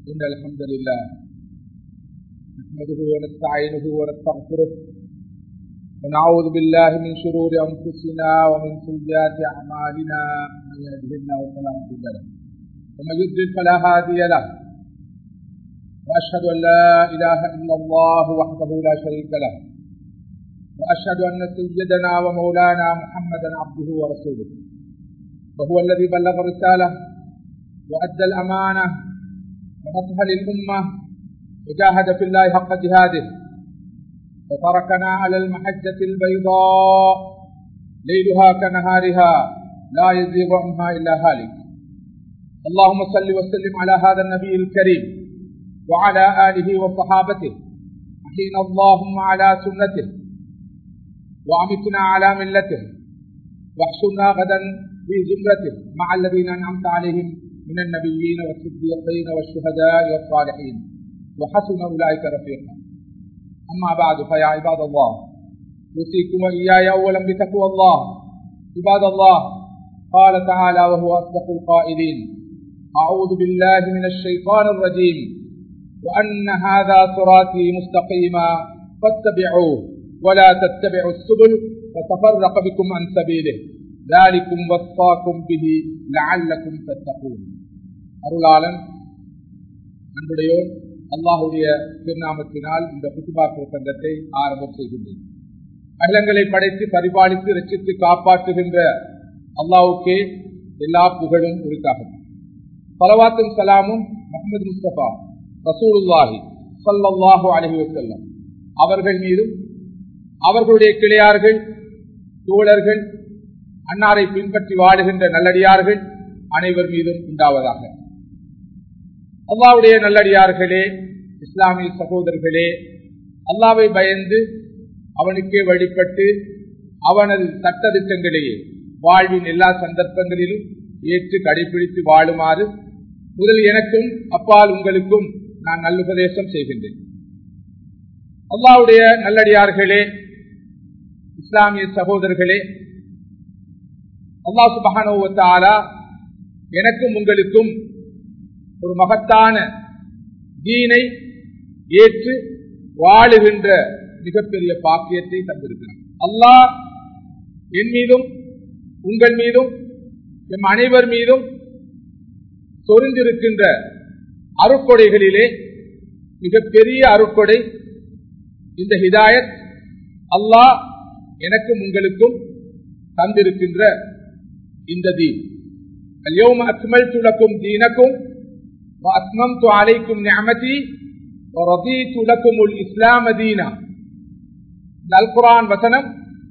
إن الحمد لله نحمده ونستعينه ونستغفره ونعوذ بالله من شرور أنفسنا ومن سيئات أعمالنا من يهده الله فلا مضل له ومن يضلل فلا هادي له وأشهد أن لا إله إلا الله وحده لا شريك له وأشهد أن سيدنا ومولانا محمدا عبده ورسوله وهو الذي بلغ الرسالة وأدى الأمانة ونصح للأمة وجاهد في الله حق جهاده وتركنا على المحجة البيضاء ليلها كنهارها لا يزيغ عنها إلا هالك اللهم صل وسلم على هذا النبي الكريم وعلى آله وصحابته أحينا اللهم على سنته وأمتنا على ملته واحشرنا غدا في زمرته مع الذين أنعمت عليهم من النبيين والصديقين والشهداء والصالحين وحسن أولئك رفيقا أما بعد فيا عباد الله أوصيكم وإياي أولا بتقوى الله عباد الله قال تعالى وهو أصدق القائلين أعوذ بالله من الشيطان الرجيم وأن هذا صراطي مستقيما فاتبعوه ولا تتبعوا السبل فتفرق بكم عن سبيله ذلكم وصاكم به لعلكم تتقون அருளாளன் அன்புடையோர் அல்லாஹுடைய திருநாமத்தினால் இந்த குத்துபா பிரசங்கத்தை ஆரம்பம் செய்கின்றேன் அகிலங்களை படைத்து பரிபாலித்து ரசித்து காப்பாற்றுகின்ற அல்லாவுக்கே எல்லா புகழும் உரித்தாகும் பலவாத்தும் சலாமும் முகமது முஸ்தபா ரசூலுல்லாஹி சல்லாஹூ அலஹி வசல்லம் அவர்கள் மீதும் அவர்களுடைய கிளையார்கள் தோழர்கள் அன்னாரை பின்பற்றி வாழுகின்ற நல்லடியார்கள் அனைவர் மீதும் உண்டாவதாக அல்லாவுடைய நல்லடியார்களே இஸ்லாமிய சகோதரர்களே அல்லாவை பயந்து அவனுக்கே வழிபட்டு அவனது சட்டத்திட்டங்களையே வாழ்வின் எல்லா சந்தர்ப்பங்களிலும் ஏற்று கடைபிடித்து வாழுமாறு முதல் எனக்கும் அப்பால் உங்களுக்கும் நான் நல்லுபதேசம் செய்கின்றேன் அல்லாவுடைய நல்லடியார்களே இஸ்லாமிய சகோதரர்களே அல்லா சுபகானுவத்தாலா எனக்கும் உங்களுக்கும் ஒரு மகத்தான தீனை ஏற்று வாழுகின்ற மிகப்பெரிய பாக்கியத்தை தந்திருக்கிறார் அல்லாஹ் என் மீதும் உங்கள் மீதும் எம் அனைவர் மீதும் சொரிந்திருக்கின்ற அருக்கொடைகளிலே மிகப்பெரிய அருக்கொடை இந்த ஹிதாயத் அல்லாஹ் எனக்கும் உங்களுக்கும் தந்திருக்கின்ற இந்த தீன் اليوم أكملت لكم دينكم وأتممت عليكم نعمتي ورضيت لكم الإسلام دينا القرآن வசனம்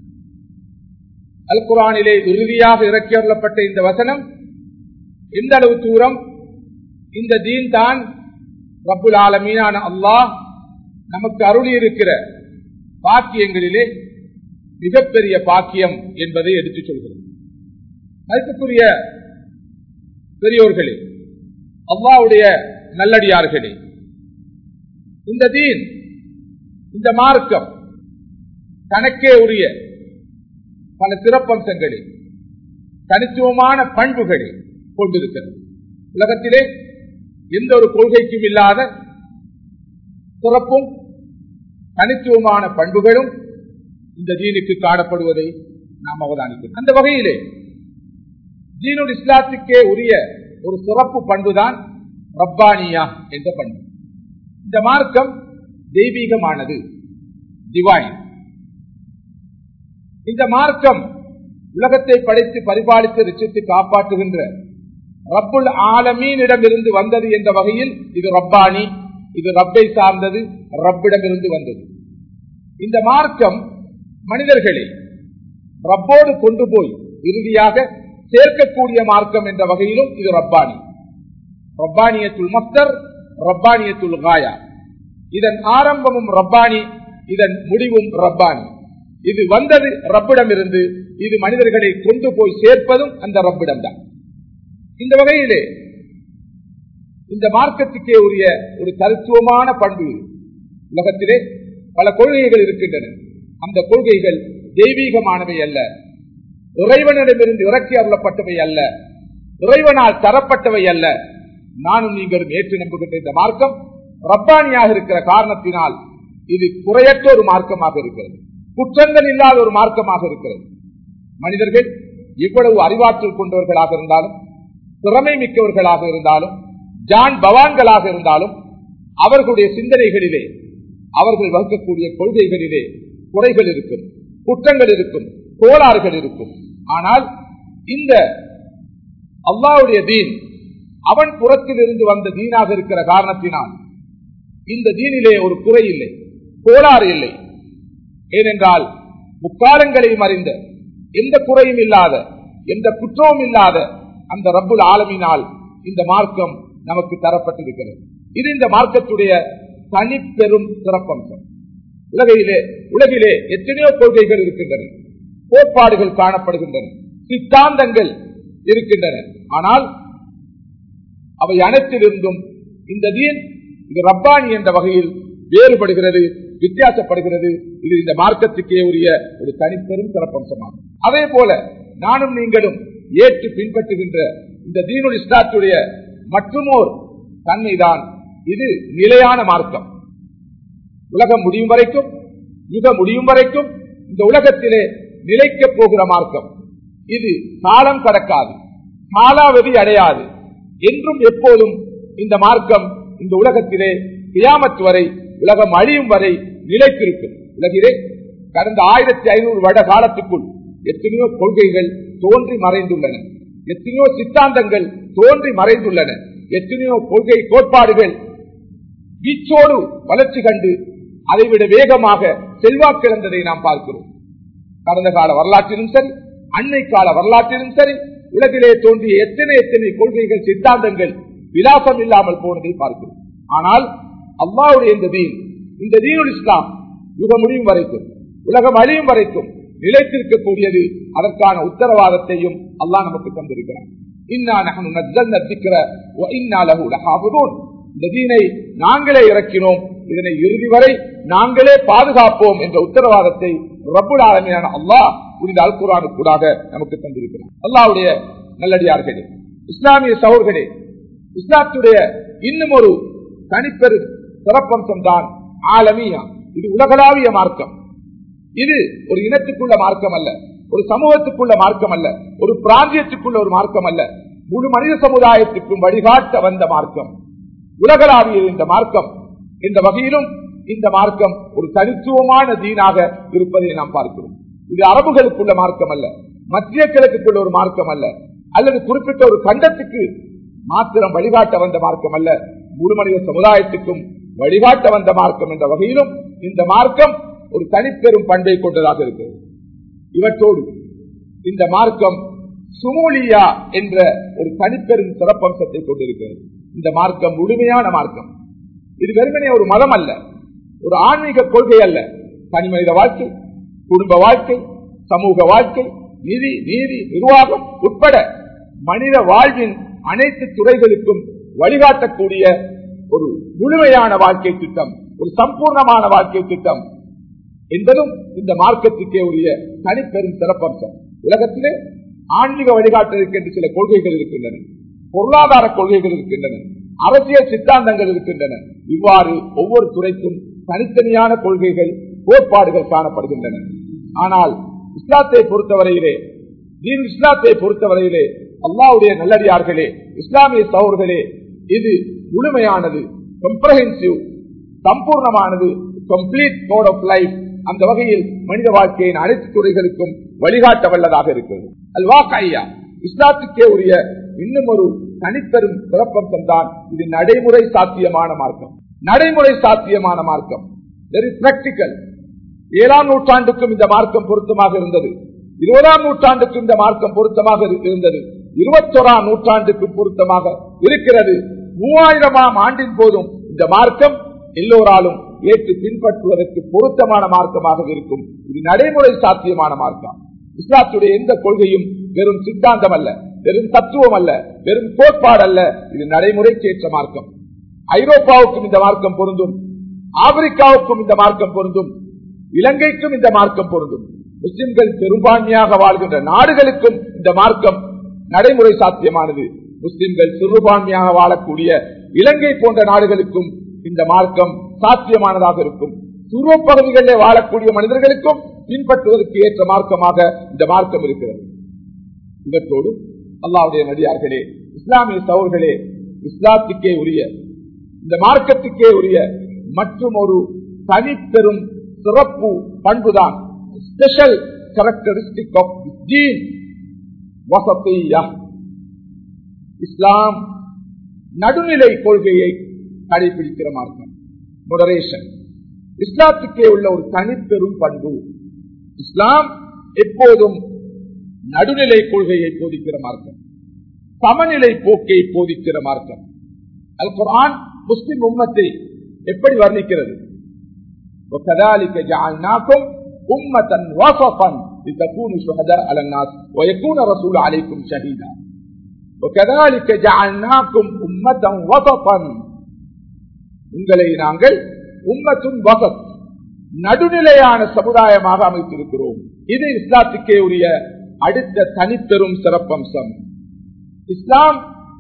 அல் குரானிலே இறுதியாக இறக்கியறப்பட்ட இந்த வசனம் எந்த அளவு தூரம் இந்த தீன் தான் ரப்புல் ஆலமீனான அல்லாஹ் நமக்கு அருளி இருக்கிற பாக்கியங்களிலே மிகப்பெரிய பாக்கியம் என்பதை எடுத்துச் சொல்கிறது மதிப்புக்குரிய பெரியோர்களே அல்லாவுடைய நல்லடியார்களே இந்த தீன் இந்த மார்க்கம் தனக்கே உரிய பல சிறப்பம்சங்களை தனித்துவமான பண்புகளை கொண்டிருக்கிறது உலகத்திலே எந்த ஒரு கொள்கைக்கும் இல்லாத சிறப்பும் தனித்துவமான பண்புகளும் இந்த தீனுக்கு காணப்படுவதை நாம் அவதானிக்கிறோம் அந்த வகையிலே தீனுல் இஸ்லாத்துக்கே உரிய ஒரு சிறப்பு பண்புதான் ரப்பானியா என்ற பண்பு இந்த மார்க்கம் தெய்வீகமானது டிவைன் இந்த மார்க்கம் உலகத்தை படைத்து பரிபாலித்து ரிச்சித்து காப்பாற்றுகின்ற ரப்புல் ஆலமீனிடமிருந்து வந்தது என்ற வகையில் இது ரப்பானி இது ரப்பை சார்ந்தது ரப்பிடமிருந்து வந்தது இந்த மார்க்கம் மனிதர்களை ரப்போடு கொண்டு போய் இறுதியாக சேர்க்கக்கூடிய மார்க்கம் என்ற வகையிலும் இது ரப்பானி ரப்பானியத்துல் மஸ்தர் ரப்பானியத்துல் காயா இதன் ஆரம்பமும் ரப்பானி இதன் முடிவும் ரப்பானி இது வந்தது ரப்பிடம் இருந்து இது மனிதர்களை கொண்டு போய் சேர்ப்பதும் அந்த ரப்பிடம் தான் இந்த வகையிலே இந்த மார்க்கத்துக்கே உரிய ஒரு தருத்துவமான பண்பு உலகத்திலே பல கொள்கைகள் இருக்கின்றன அந்த கொள்கைகள் தெய்வீகமானவை அல்ல இறைவனிடமிருந்து இறக்கி அருளப்பட்டவை அல்ல இறைவனால் தரப்பட்டவை அல்ல நானும் நீங்களும் ஏற்று நம்புகின்ற இந்த மார்க்கம் ரப்பானியாக இருக்கிற காரணத்தினால் இது குறையற்ற ஒரு மார்க்கமாக இருக்கிறது குற்றங்கள் இல்லாத ஒரு மார்க்கமாக இருக்கிறது மனிதர்கள் எவ்வளவு அறிவாற்றல் கொண்டவர்களாக இருந்தாலும் திறமை மிக்கவர்களாக இருந்தாலும் ஜான் பவான்களாக இருந்தாலும் அவர்களுடைய சிந்தனைகளிலே அவர்கள் வகுக்கக்கூடிய கொள்கைகளிலே குறைகள் இருக்கும் குற்றங்கள் இருக்கும் கோளாறுகள் இருக்கும் ஆனால் இந்த அல்லாவுடைய தீன் அவன் புறத்தில் இருந்து வந்த தீனாக இருக்கிற காரணத்தினால் இந்த தீனிலே ஒரு குறை இல்லை கோளாறு இல்லை ஏனென்றால் முக்காலங்களையும் அறிந்த எந்த குறையும் இல்லாத எந்த குற்றமும் இல்லாத அந்த ரப்புல் ஆலமினால் இந்த மார்க்கம் நமக்கு தரப்பட்டிருக்கிறது இது இந்த மார்க்கத்துடைய தனிப்பெரும் சிறப்பம்சம் உலகிலே உலகிலே எத்தனையோ கொள்கைகள் இருக்கின்றன கோட்பாடுகள் காணப்படுகின்றன சித்தாந்தங்கள் இருக்கின்றன ஆனால் அவை அனைத்திலிருந்தும் இந்த தீன் இது ரப்பானி என்ற வகையில் வேறுபடுகிறது வித்தியாசப்படுகிறது இது இந்த மார்க்கத்துக்கே உரிய ஒரு தனிப்பெரும் சிறப்பம்சமாகும் அதே போல நானும் நீங்களும் ஏற்று பின்பற்றுகின்ற இந்த தீனுல் இஸ்லாத்துடைய மற்றுமோர் தன்மைதான் இது நிலையான மார்க்கம் உலகம் முடியும் வரைக்கும் யுக முடியும் வரைக்கும் இந்த உலகத்திலே நிலைக்கப் போகிற மார்க்கம் இது காலம் கடக்காது காலாவதி அடையாது என்றும் எப்போதும் இந்த மார்க்கம் இந்த உலகத்திலே கியாமத் வரை உலகம் அழியும் வரை நிலைத்திருக்கும் உலகிலே கடந்த ஆயிரத்தி ஐநூறு வருட காலத்துக்குள் எத்தனையோ கொள்கைகள் தோன்றி மறைந்துள்ளன எத்தனையோ சித்தாந்தங்கள் தோன்றி மறைந்துள்ளன எத்தனையோ கொள்கை கோட்பாடுகள் வீச்சோடு வளர்ச்சி கண்டு அதைவிட வேகமாக செல்வாக்கிழந்ததை நாம் பார்க்கிறோம் கடந்த கால வரலாற்றிலும் சரி அன்னை கால வரலாற்றிலும் சரி உலகிலே தோன்றிய எத்தனை எத்தனை கொள்கைகள் சித்தாந்தங்கள் விலாசம் இல்லாமல் போனதை பார்க்கிறோம் ஆனால் அல்லாவுடைய இந்த தீன் இந்த தீனுல் இஸ்லாம் யுக முடியும் வரைக்கும் உலகம் அழியும் வரைக்கும் நிலைத்திருக்கக்கூடியது அதற்கான உத்தரவாதத்தையும் அல்லாஹ் நமக்கு தந்திருக்கிறார் இந்த தீனை நாங்களே இறக்கினோம் இதனை இறுதி வரை நாங்களே பாதுகாப்போம் என்ற உத்தரவாதத்தை ரப்புல் ஆலமியான அல்லாஹ் புரிந்த அல்குரானுக்கூடாக நமக்கு தந்திருக்கிறார் அல்லாவுடைய நல்லடியார்களே இஸ்லாமிய சகோர்களே இஸ்லாத்துடைய இன்னும் ஒரு தனிப்பெரு சிறப்பம்சம் தான் ஆலமியா இது உலகளாவிய மார்க்கம் இது ஒரு இனத்துக்குள்ள மார்க்கம் அல்ல ஒரு சமூகத்துக்குள்ள மார்க்கம் அல்ல ஒரு பிராந்தியத்துக்குள்ள ஒரு மார்க்கம் அல்ல முழு மனித சமுதாயத்துக்கும் வழிகாட்ட வந்த மார்க்கம் உலகளாவிய இந்த மார்க்கம் இந்த வகையிலும் இந்த மார்க்கம் ஒரு தனித்துவமான தீனாக இருப்பதை நாம் பார்க்கிறோம் இது அரபுகளுக்குள்ள மார்க்கம் அல்ல மத்திய கிழக்குக்குள்ள ஒரு மார்க்கம் அல்ல அல்லது குறிப்பிட்ட ஒரு கண்டத்துக்கு மாத்திரம் வழிகாட்ட வந்த மார்க்கம் அல்ல முழு மனித சமுதாயத்துக்கும் வழிகாட்ட வந்த மார்க்கம் என்ற வகையிலும் இந்த மார்க்கம் ஒரு தனிப்பெரும் பண்பை கொண்டதாக இருக்கிறது இவற்றோடு இந்த மார்க்கம் சுமூலியா என்ற ஒரு தனிப்பெரும் சிறப்பம்சத்தை கொண்டிருக்கிறது இந்த மார்க்கம் முழுமையான மார்க்கம் இது வெறுமனே ஒரு மதம் அல்ல ஒரு ஆன்மீக கொள்கை அல்ல தனி மனித வாழ்க்கை குடும்ப வாழ்க்கை சமூக வாழ்க்கை நிதி நீதி நிர்வாகம் உட்பட மனித வாழ்வின் அனைத்து துறைகளுக்கும் வழிகாட்டக்கூடிய ஒரு முழுமையான வாழ்க்கை திட்டம் ஒரு சம்பூர்ணமான வாழ்க்கை திட்டம் என்பதும் இந்த மார்க்கத்துக்கே உரிய தனிப்பெரும் சிறப்பம்சம் உலகத்திலே ஆன்மீக வழிகாட்டுவதற்கு என்று சில கொள்கைகள் இருக்கின்றன பொருளாதார கொள்கைகள் இருக்கின்றன அரசியல் சித்தாந்தங்கள் இருக்கின்றன இவ்வாறு ஒவ்வொரு துறைக்கும் தனித்தனியான கொள்கைகள் கோட்பாடுகள் காணப்படுகின்றன ஆனால் இஸ்லாத்தை பொறுத்தவரையிலே தீன் இஸ்லாத்தை பொறுத்தவரையிலே அல்லாவுடைய நல்லடியார்களே இஸ்லாமிய சகோதர்களே இது முழுமையானது கம்ப்ரஹென்சிவ் சம்பூர்ணமானது கம்ப்ளீட் கோட் ஆஃப் லைஃப் அந்த வகையில் மனித வாழ்க்கையின் அனைத்து துறைகளுக்கும் வழிகாட்ட வல்லதாக இருக்கிறது அல்வா கையா இஸ்லாத்துக்கே உரிய இன்னும் ஒரு தனிப்பெரும் சிறப்பம்சம் தான் இது நடைமுறை சாத்தியமான மார்க்கம் நடைமுறை சாத்தியமான மார்க்கம் வெரி பிராக்டிக்கல் ஏழாம் நூற்றாண்டுக்கும் இந்த மார்க்கம் பொருத்தமாக இருந்தது இருபதாம் நூற்றாண்டுக்கும் இந்த மார்க்கம் பொருத்தமாக இருந்தது இருபத்தோராம் நூற்றாண்டுக்கும் பொருத்தமாக இருக்கிறது மூவாயிரமாம் ஆண்டின் போதும் இந்த மார்க்கம் எல்லோராலும் ஏற்று பின்பற்றுவதற்கு பொருத்தமான மார்க்கமாக இருக்கும் இது நடைமுறை சாத்தியமான மார்க்கம் இஸ்லாத்துடைய எந்த கொள்கையும் வெறும் சித்தாந்தம் அல்ல வெறும் தத்துவம் அல்ல வெறும் கோட்பாடு அல்ல இது நடைமுறைக்கு ஏற்ற மார்க்கம் ஐரோப்பாவுக்கும் இந்த மார்க்கம் பொருந்தும் ஆப்பிரிக்காவுக்கும் இந்த மார்க்கம் பொருந்தும் இலங்கைக்கும் இந்த மார்க்கம் பொருந்தும் முஸ்லிம்கள் பெரும்பான்மையாக வாழ்கின்ற நாடுகளுக்கும் இந்த மார்க்கம் நடைமுறை சாத்தியமானது முஸ்லிம்கள் சிறுபான்மையாக வாழக்கூடிய இலங்கை போன்ற நாடுகளுக்கும் இந்த மார்க்கம் சாத்தியமானதாக இருக்கும் துருவ பகுதிகளில் வாழக்கூடிய மனிதர்களுக்கும் பின்பற்றுவதற்கு ஏற்ற மார்க்கமாக இந்த மார்க்கம் இருக்கிறது இவற்றோடு அல்லாவுடைய நடிகார்களே இஸ்லாமிய சகோதர்களே இஸ்லாத்துக்கே உரிய இந்த மார்க்கத்துக்கே உரிய மற்றும் ஒரு தனிப்பெரும் சிறப்பு பண்புதான் ஸ்பெஷல் கேரக்டரிஸ்டிக் ஆஃப் ஜீன் வசத்தையா இஸ்லாம் நடுநிலை கொள்கையை கடைபிடிக்கிற மார்க்கம் மொடரேஷன் இஸ்லாத்துக்கே உள்ள ஒரு தனிப்பெரும் பண்பு இஸ்லாம் எப்போதும் நடுநிலை கொள்கையை போதிக்கிற மார்க்கம் சமநிலை போக்கை போதிக்கிற மார்க்கம் அல் குரான் முஸ்லிம் உம்மத்தை எப்படி வர்ணிக்கிறது وكذلك جعلناكم أمة وسطا لتكونوا شهداء على الناس ويكون الرسول عليكم شهيدا وكذلك جعلناكم أمة وسطا உங்களை நாங்கள் உம்மத்தும் வசத் நடுநிலையான சமுதாயமாக அமைத்திருக்கிறோம் இது இஸ்லாத்துக்கே உரிய அடுத்த தனிப்பெரும் சிறப்பம்சம் இஸ்லாம்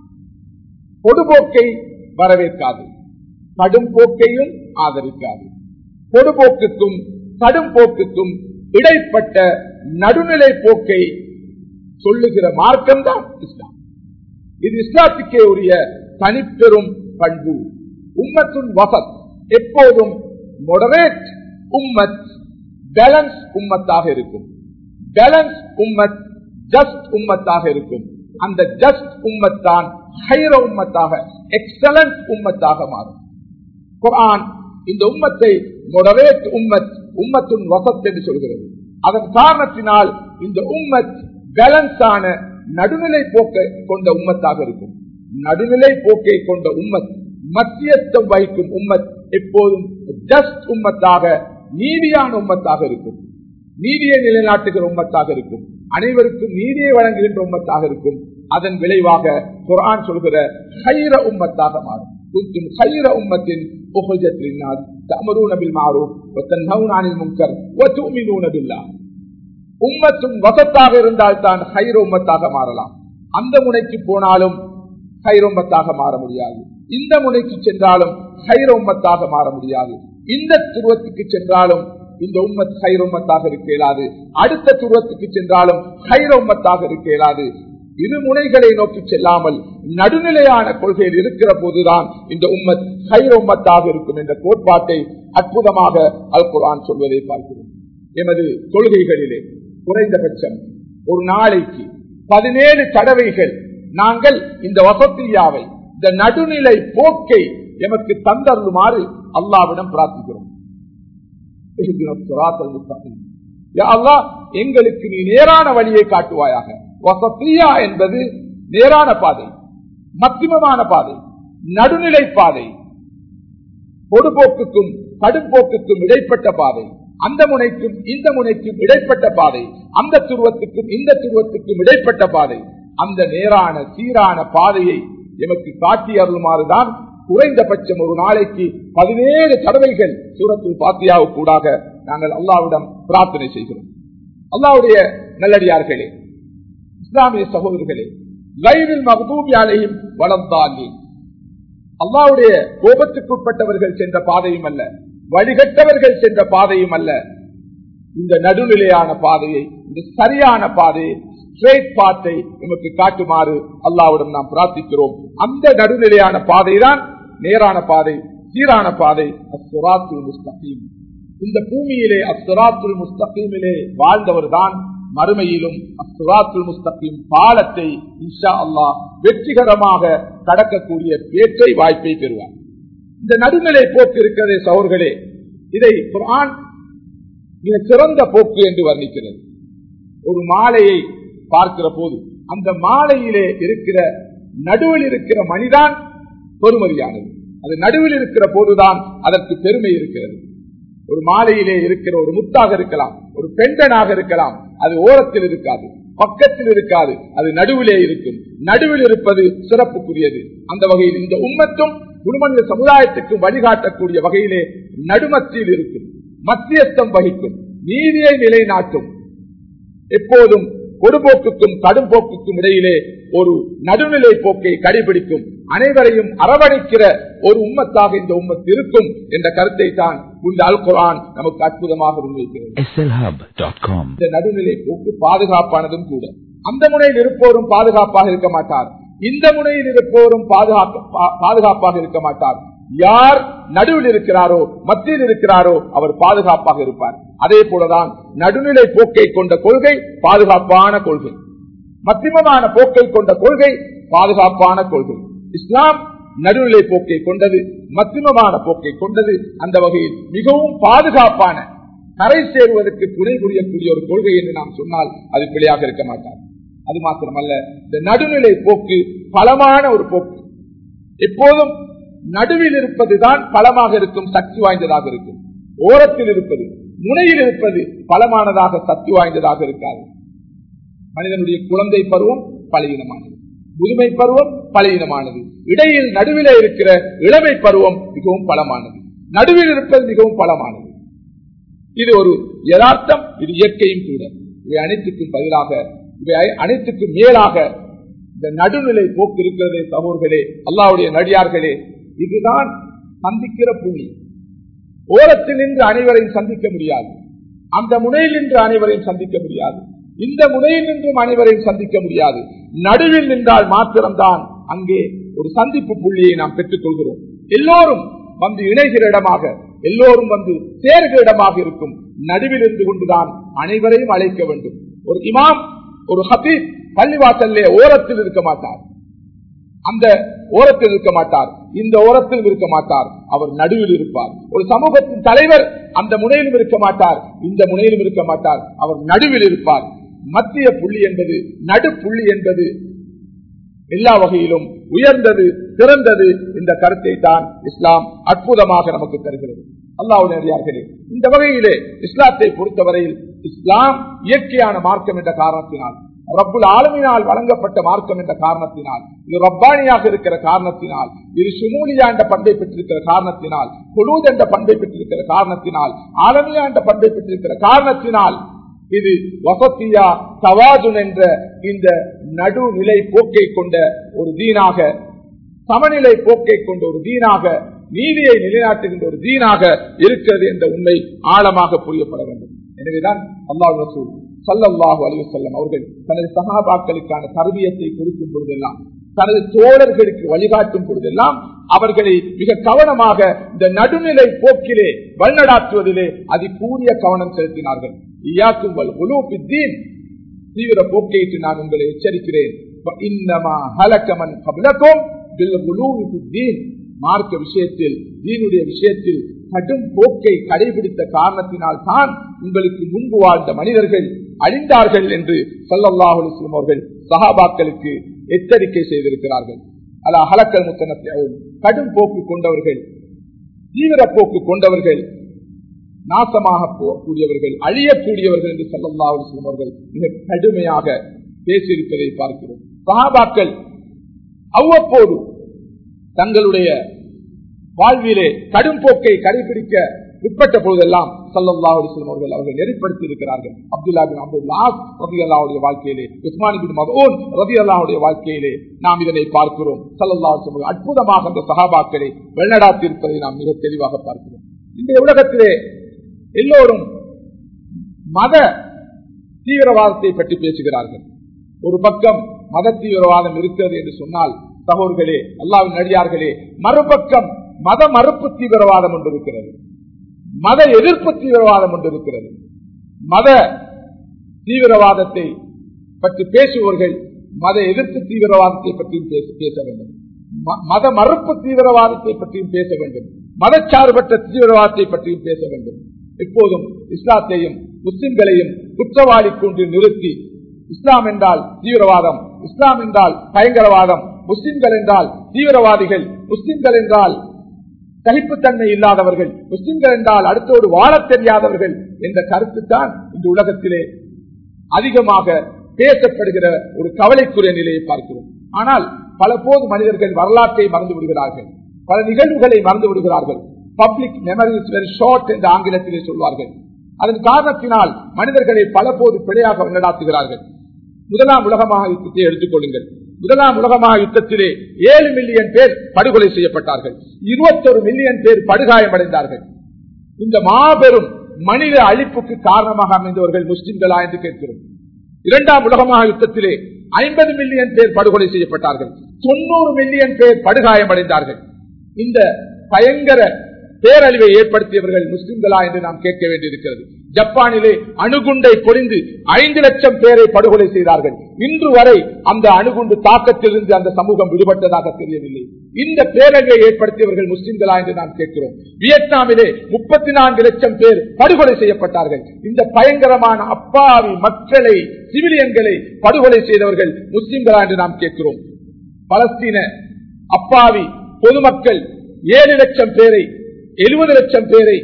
பொதுபோக்கை வரவேற்காது கடும் போக்கையும் ஆதரிக்காது பொதுபோக்குக்கும் கடும் போக்குக்கும் இடைப்பட்ட நடுநிலை போக்கை சொல்லுகிற மார்க்கம் தான் இஸ்லாம் இது இஸ்லாத்துக்கே உரிய தனிப்பெரும் பண்பு உம்மத்துன் வசத் எப்போதும் மொடரேட் உம்மத் பேலன்ஸ் உம்மத்தாக இருக்கும் பேலன்ஸ் உம்மத் ஜஸ்ட் உம்மத்தாக இருக்கும் அந்த ஜஸ்ட் உம்மத் தான் ஹைர உம்மத்தாக எக்ஸலன்ட் உம்மத்தாக மாறும் குரான் இந்த உம்மத்தை மொடரேட் உம்மத் உம்மத்துன் வசத் என்று சொல்கிறது அதன் காரணத்தினால் இந்த உம்மத் பேலன்ஸான நடுநிலை போக்கை கொண்ட உம்மத்தாக இருக்கும் நடுநிலை போக்கை கொண்ட உம்மத் மத்தியஸ்தம் வகிக்கும் உம்மத் எப்போதும் ஜஸ்ட் உம்மத்தாக நீதியான உம்மத்தாக இருக்கும் நீதியை நிலைநாட்டுகிற உம்மத்தாக இருக்கும் அனைவருக்கும் நீதியை வழங்குகின்ற உம்மத்தாக இருக்கும் அதன் விளைவாக குரான் சொல்கிற ஹைர உம்மத்தாக மாறும் كنتم خير أمة أخرجت للناس تأمرون بالمعروف وتنهون عن المنكر وتؤمنون بالله உம்மத்தும் வசத்தாக இருந்தால் தான் ஹைர உம்மத்தாக மாறலாம் அந்த முனைக்கு போனாலும் ஹைர உம்மத்தாக மாற முடியாது இந்த முனைக்கு சென்றாலும் ஹைர உம்மத்தாக மாற முடியாது இந்த துருவத்துக்கு சென்றாலும் இந்த உம்மத் ஹைர உம்மத்தாக இருக்க இயலாது அடுத்த துருவத்துக்கு சென்றாலும் ஹைர உம்மத்தாக இருக்க இயலாது இரு முனைகளை நோக்கி செல்லாமல் நடுநிலையான கொள்கையில் இருக்கிற போதுதான் இந்த உம்மத் ஹைர உம்மத்தாக இருக்கும் என்ற கோட்பாட்டை அற்புதமாக அல் குரான் சொல்வதை பார்க்கிறோம் எமது கொள்கைகளிலே குறைந்தபட்சம் ஒரு நாளைக்கு பதினேழு தடவைகள் நாங்கள் இந்த வசத்தியாவை இந்த நடுநிலை போக்கை எமக்கு தந்தருமாறு அல்லாவிடம் பிரார்த்திக்கிறோம் எங்களுக்கு நீ நேரான வழியை காட்டுவாயாக வசத்தியா என்பது நேரான பாதை மத்தியமமான பாதை நடுநிலை பாதை பொடுபோக்குக்கும் கடும்போக்குக்கும் இடைப்பட்ட பாதை அந்த முனைக்கும் இந்த முனைக்கும் இடைப்பட்ட பாதை அந்த துருவத்துக்கும் இந்த துருவத்துக்கும் இடைப்பட்ட பாதை அந்த நேரான சீரான பாதையை எமக்கு காட்டி அருளுமாறுதான் குறைந்தபட்சம் ஒரு நாளைக்கு பதினேழு தடவைகள் சூரத்தில் பாத்தியாவு கூடாக நாங்கள் அல்லாவிடம் பிரார்த்தனை செய்கிறோம் அல்லாவுடைய நல்லடியார்களே இஸ்லாமிய சகோதரர்களே கைரில் மகதூபியாலையும் வளர்ந்தாலே அல்லாவுடைய கோபத்துக்குட்பட்டவர்கள் சென்ற பாதையும் அல்ல வழிகட்டவர்கள் சென்ற பாதையும் அல்ல இந்த நடுநிலையான பாதையை இந்த சரியான பாதையை ஸ்ட்ரெயிட் பாத்தை நமக்கு காட்டுமாறு அல்லாவிடம் நாம் பிரார்த்திக்கிறோம் அந்த நடுநிலையான பாதை தான் நேரான பாதை சீரான பாதை அஸ்வராத்துல் முஸ்தகீம் இந்த பூமியிலே அஸ்வராத்துல் முஸ்தகீமிலே வாழ்ந்தவர் தான் மறுமையிலும் அஸ்வராத்துல் முஸ்தகீம் பாலத்தை இன்ஷா அல்லாஹ் வெற்றிகரமாக கடக்கக்கூடிய பேற்றை வாய்ப்பை பெறுவார் இந்த நடுநிலை போக்கு இருக்கிறதே சவர்களே இதை குரான் மிக சிறந்த போக்கு என்று வர்ணிக்கிறது ஒரு மாலையை பார்க்கிற போது அந்த மாலையிலே இருக்கிற நடுவில் இருக்கிற மணிதான் பொறுமதியானது அது நடுவில் இருக்கிற போதுதான் அதற்கு பெருமை இருக்கிறது ஒரு மாலையிலே இருக்கிற ஒரு முத்தாக இருக்கலாம் ஒரு பெண்டனாக இருக்கலாம் அது ஓரத்தில் இருக்காது பக்கத்தில் இருக்காது அது நடுவிலே இருக்கும் நடுவில் இருப்பது சிறப்புக்குரியது அந்த வகையில் இந்த உம்மத்தும் குடும்ப சமுதாயத்துக்கும் வழிகாட்டக்கூடிய வகையிலே நடுமத்தியில் இருக்கும் மத்தியஸ்தம் வகிக்கும் நீதியை நிலைநாட்டும் எப்போதும் பொடுபோக்குக்கும் கடும் போக்குக்கும் இடையிலே ஒரு நடுநிலை போக்கை கடைபிடிக்கும் அனைவரையும் அரவணைக்கிற ஒரு உம்மத்தாக இந்த உம்மத் இருக்கும் என்ற கருத்தை தான் இந்த அல் குரான் நமக்கு அற்புதமாக முன்வைக்கிறது slhub.com. இந்த நடுநிலை போக்கு பாதுகாப்பானதும் கூட அந்த முனையில் இருப்போரும் பாதுகாப்பாக இருக்க மாட்டார் இந்த முனையில் இருப்போரும் பாதுகாக்க பா- பாதுகாப்பாக இருக்க மாட்டார் யார் நடுவில் இருக்கிறாரோ மத்தியில் இருக்கிறாரோ அவர் பாதுகாப்பாக இருப்பார் அதே போலதான் நடுநிலை போக்கை கொண்ட கொள்கை பாதுகாப்பான கொள்கை மத்தியமமான போக்கை கொண்ட கொள்கை பாதுகாப்பான கொள்கை இஸ்லாம் நடுநிலை போக்கை கொண்டது மத்தியமமான போக்கை கொண்டது அந்த வகையில் மிகவும் பாதுகாப்பான கரை சேருவதற்கு துணை புரியக்கூடிய ஒரு கொள்கை என்று நாம் சொன்னால் அது பிழையாக இருக்க மாட்டார் அது மாத்திரமல்ல இந்த நடுநிலை போக்கு பலமான ஒரு போக்கு எப்போதும் நடுவில் இருப்பதுதான் பலமாக இருக்கும் சக்தி வாய்ந்ததாக இருக்கும் ஓரத்தில் இருப்பது முனையில் இருப்பது பலமானதாக சக்தி வாய்ந்ததாக இருக்காது மனிதனுடைய குழந்தை பருவம் பலவீனமானது முதுமை பருவம் பலவீனமானது இடையில் நடுவில் இருக்கிற இளமை பருவம் மிகவும் பலமானது நடுவில் இருப்பது மிகவும் பலமானது இது ஒரு யதார்த்தம் இது இயற்கையும் கூட இவை அனைத்துக்கும் பதிலாக இவை அனைத்துக்கும் மேலாக இந்த நடுநிலை போக்கு இருக்கிறதே சகோதர்களே அல்லாவுடைய நடிகார்களே இதுதான் சந்திக்கிற புள்ளி ஓரத்தில் நின்று அனைவரையும் சந்திக்க முடியாது அந்த முனையில் நின்று அனைவரையும் சந்திக்க முடியாது இந்த முனையில் நின்றும் அனைவரையும் சந்திக்க முடியாது நடுவில் நின்றால் மாத்திரம்தான் அங்கே ஒரு சந்திப்பு புள்ளியை நாம் பெற்றுக் கொள்கிறோம் எல்லோரும் வந்து இணைகிற இடமாக எல்லோரும் வந்து சேர்கிற இடமாக இருக்கும் நடுவில் இருந்து கொண்டுதான் அனைவரையும் அழைக்க வேண்டும் ஒரு இமாம் ஒரு ஹபீப் பள்ளிவாசல்லே ஓரத்தில் இருக்க மாட்டார் அந்த ஓரத்தில் இருக்க மாட்டார் இந்த ஓரத்தில் இருக்க மாட்டார் அவர் நடுவில் இருப்பார் ஒரு சமூகத்தின் தலைவர் அந்த முனையிலும் இருக்க மாட்டார் இந்த முனையிலும் இருக்க மாட்டார் அவர் நடுவில் இருப்பார் மத்திய புள்ளி என்பது நடு புள்ளி என்பது எல்லா வகையிலும் உயர்ந்தது சிறந்தது இந்த கருத்தை தான் இஸ்லாம் அற்புதமாக நமக்கு தருகிறது அல்லாவுடையார்களே இந்த வகையிலே இஸ்லாத்தை பொறுத்தவரையில் இஸ்லாம் இயற்கையான மார்க்கம் என்ற காரணத்தினால் ரப்புல் ஆளுமினால் வழங்கப்பட்ட மார்க்கம் என்ற காரணத்தினால் இது ரப்பானியாக இருக்கிற காரணத்தினால் இது சுமூலியா என்ற பண்பை பெற்றிருக்கிற காரணத்தினால் குலூத் என்ற பண்பை பெற்றிருக்கிற காரணத்தினால் ஆலமியா என்ற பண்பை பெற்றிருக்கிற காரணத்தினால் இது வசத்தியா தவாதுன் என்ற இந்த நடுநிலை போக்கை கொண்ட ஒரு தீனாக சமநிலை போக்கை கொண்ட ஒரு தீனாக நீதியை நிலைநாட்டுகின்ற ஒரு தீனாக இருக்கிறது என்ற உண்மை ஆழமாக புரியப்பட வேண்டும் எனவேதான் அல்லாஹ் ரசூல் சல்லல்லாஹு அலைஹி வஸல்லம் அவர்கள் தனது சகாபாக்களுக்கான தர்பியத்தை கொடுக்கும் பொழுதெல்லாம் தனது தோழர்களுக்கு வழிகாட்டும் பொழுதெல்லாம் அவர்களை மிக கவனமாக இந்த நடுநிலை போக்கிலே வழிநடாற்றுவதிலே அதி கூறிய கவனம் செலுத்தினார்கள் இயாக்கும் வல் உலூபித்தீன் தீவிர போக்கையிட்டு நான் உங்களை எச்சரிக்கிறேன் இன்னமா ஹலக்கமன் கபலக்கும் மார்க்க விஷயத்தில் தீனுடைய விஷயத்தில் கடும் போக்கை கடைபிடித்த காரணத்தினால் தான் உங்களுக்கு முன்பு வாழ்ந்த மனிதர்கள் அழிந்தார்கள் என்று சல்லல்லாஹு அலிஸ்லம் அவர்கள் சஹாபாக்களுக்கு எச்சரிக்கை செய்திருக்கிறார்கள் அல்ல அகலக்கல் முத்தனத்தையும் கடும் போக்கு கொண்டவர்கள் தீவிர போக்கு கொண்டவர்கள் நாசமாக போகக்கூடியவர்கள் அழியக்கூடியவர்கள் என்று சல்லல்லாஹு அலிஸ்லம் அவர்கள் மிக கடுமையாக பேசியிருப்பதை பார்க்கிறோம் சஹாபாக்கள் அவ்வப்போது தங்களுடைய வாழ்விலே கடும் போக்கை கடைபிடிக்க உட்பட்ட போதெல்லாம் சல்லல்லாஹு அலிஸ்லம் அவர்கள் அவர்கள் நெறிப்படுத்தி இருக்கிறார்கள் அப்துல்லா பின் அப்துல்லாஸ் ரதி அல்லாவுடைய வாழ்க்கையிலே உஸ்மானி பின் மதோன் ரதி அல்லாவுடைய வாழ்க்கையிலே நாம் இதனை பார்க்கிறோம் சல்லல்லாஹு அற்புதமாக அந்த சகாபாக்களை வெளிநடாத்தி இருப்பதை நாம் மிக தெளிவாக பார்க்கிறோம் இந்த உலகத்திலே எல்லோரும் மத தீவிரவாதத்தை பற்றி பேசுகிறார்கள் ஒரு பக்கம் மத தீவிரவாதம் இருக்கிறது என்று சொன்னால் சகோதர்களே அல்லாவின் நடிகார்களே மறுபக்கம் மத மறுப்பு தீவிரவாதம் ஒன்று இருக்கிறது மத எதிர்ப்பு தீவிரவாதம் ஒன்று இருக்கிறது மத தீவிரவாதத்தை பற்றி பேசுபவர்கள் மத எதிர்ப்பு தீவிரவாதத்தை பற்றியும் பேச வேண்டும் மத மறுப்பு தீவிரவாதத்தை பற்றியும் பேச வேண்டும் மதச்சார்பற்ற தீவிரவாதத்தை பற்றியும் பேச வேண்டும் எப்போதும் இஸ்லாத்தையும் முஸ்லிம்களையும் குற்றவாளி கொண்டு நிறுத்தி இஸ்லாம் என்றால் தீவிரவாதம் இஸ்லாம் என்றால் பயங்கரவாதம் முஸ்லிம்கள் என்றால் தீவிரவாதிகள் முஸ்லிம்கள் என்றால் சகிப்புத்தன்மை இல்லாதவர்கள் முஸ்லிம்கள் என்றால் அடுத்தோடு வாழத் தெரியாதவர்கள் என்ற கருத்து தான் இந்த உலகத்திலே அதிகமாக பேசப்படுகிற ஒரு கவலைக்குரிய நிலையை பார்க்கிறோம் ஆனால் பல போது மனிதர்கள் வரலாற்றை மறந்து விடுகிறார்கள் பல நிகழ்வுகளை மறந்து விடுகிறார்கள் பப்ளிக் மெமரி வெரி ஷார்ட் என்று ஆங்கிலத்திலே சொல்வார்கள் அதன் காரணத்தினால் மனிதர்களை பல போது பிழையாக நடாத்துகிறார்கள் முதலாம் உலக மகா யுத்தத்தை எடுத்துக்கொள்ளுங்கள் முதலாம் உலக மகா யுத்தத்திலே ஏழு மில்லியன் பேர் படுகொலை செய்யப்பட்டார்கள் இருபத்தொரு மில்லியன் பேர் படுகாயமடைந்தார்கள் இந்த மாபெரும் மனித அழிப்புக்கு காரணமாக அமைந்தவர்கள் முஸ்லிம்களா என்று கேட்கிறோம் இரண்டாம் உலக மகா யுத்தத்திலே ஐம்பது மில்லியன் பேர் படுகொலை செய்யப்பட்டார்கள் தொண்ணூறு மில்லியன் பேர் படுகாயமடைந்தார்கள் இந்த பயங்கர பேரழிவை ஏற்படுத்தியவர்கள் முஸ்லிம்களா என்று நாம் கேட்க வேண்டியிருக்கிறது ஜப்பானிலே அணுகுண்டை பொழிந்து ஐந்து லட்சம் பேரை படுகொலை செய்தார்கள் இன்று வரை அந்த அணுகுண்டு தாக்கத்திலிருந்து அந்த சமூகம் விடுபட்டதாக தெரியவில்லை இந்த பேரழிவை ஏற்படுத்தியவர்கள் முஸ்லிம்களா என்று நாம் கேட்கிறோம் வியட்நாமிலே முப்பத்தி நான்கு லட்சம் பேர் படுகொலை செய்யப்பட்டார்கள் இந்த பயங்கரமான அப்பாவி மக்களை சிவிலியன்களை படுகொலை செய்தவர்கள் முஸ்லிம்களா என்று நாம் கேட்கிறோம் பலஸ்தீன அப்பாவி பொதுமக்கள் ஏழு லட்சம் பேரை எழுபது லட்சம் பேரை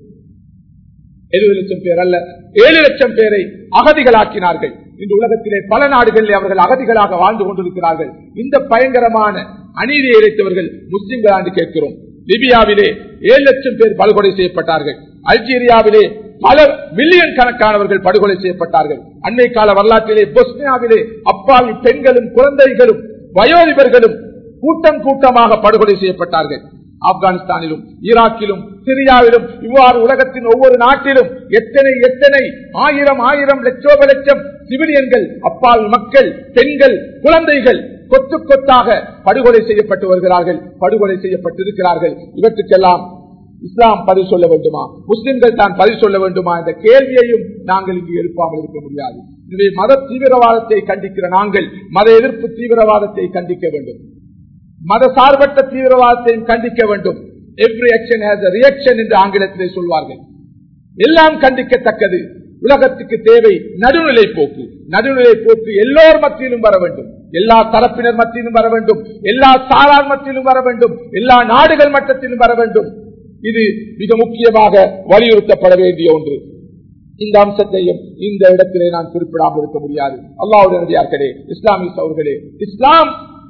எழுபது லட்சம் பேர் அல்ல ஏழு லட்சம் பேரை அகதிகளாக்கினார்கள் இந்த உலகத்திலே பல நாடுகளில் அவர்கள் அகதிகளாக வாழ்ந்து கொண்டிருக்கிறார்கள் இந்த பயங்கரமான அநீதியை இழைத்தவர்கள் முஸ்லிம்கள் என்று கேட்கிறோம் லிபியாவிலே ஏழு லட்சம் பேர் படுகொலை செய்யப்பட்டார்கள் அல்ஜீரியாவிலே பல மில்லியன் கணக்கானவர்கள் படுகொலை செய்யப்பட்டார்கள் அண்மை கால வரலாற்றிலே பொஸ்னியாவிலே அப்பாவி பெண்களும் குழந்தைகளும் வயோதிபர்களும் கூட்டம் கூட்டமாக படுகொலை செய்யப்பட்டார்கள் ஆப்கானிஸ்தானிலும் ஈராக்கிலும் சிரியாவிலும் இவ்வாறு உலகத்தின் ஒவ்வொரு நாட்டிலும் எத்தனை எத்தனை ஆயிரம் ஆயிரம் லட்சோப லட்சம் சிவிலியன்கள் அப்பாவி மக்கள் பெண்கள் குழந்தைகள் கொத்து கொத்தாக படுகொலை செய்யப்பட்டு வருகிறார்கள் படுகொலை செய்யப்பட்டிருக்கிறார்கள் இவற்றுக்கெல்லாம் இஸ்லாம் பதில் சொல்ல வேண்டுமா முஸ்லிம்கள் தான் பதில் சொல்ல வேண்டுமா என்ற கேள்வியையும் நாங்கள் இங்கு எழுப்பாமல் இருக்க முடியாது எனவே மத தீவிரவாதத்தை கண்டிக்கிற நாங்கள் மத எதிர்ப்பு தீவிரவாதத்தை கண்டிக்க வேண்டும் மத சார்பற்ற தீவிரவாதத்தையும் கண்டிக்க வேண்டும் எவ்ரி ஆக்ஷன் ஹேஸ் ரியாக்ஷன் என்று ஆங்கிலத்திலே சொல்வார்கள் எல்லாம் கண்டிக்கத்தக்கது உலகத்துக்கு தேவை நடுநிலை போக்கு நடுநிலை போக்கு எல்லோர் மத்தியிலும் வர வேண்டும் எல்லா தரப்பினர் மத்தியிலும் வர வேண்டும் எல்லா சாரார் மத்தியிலும் வர வேண்டும் எல்லா நாடுகள் மட்டத்திலும் வர வேண்டும் இது மிக முக்கியமாக வலியுறுத்தப்பட வேண்டிய ஒன்று இந்த அம்சத்தையும் இந்த இடத்திலே நான் குறிப்பிடாமல் இருக்க முடியாது அல்லாவுடைய இஸ்லாமிய சௌர்களே இஸ்லாம்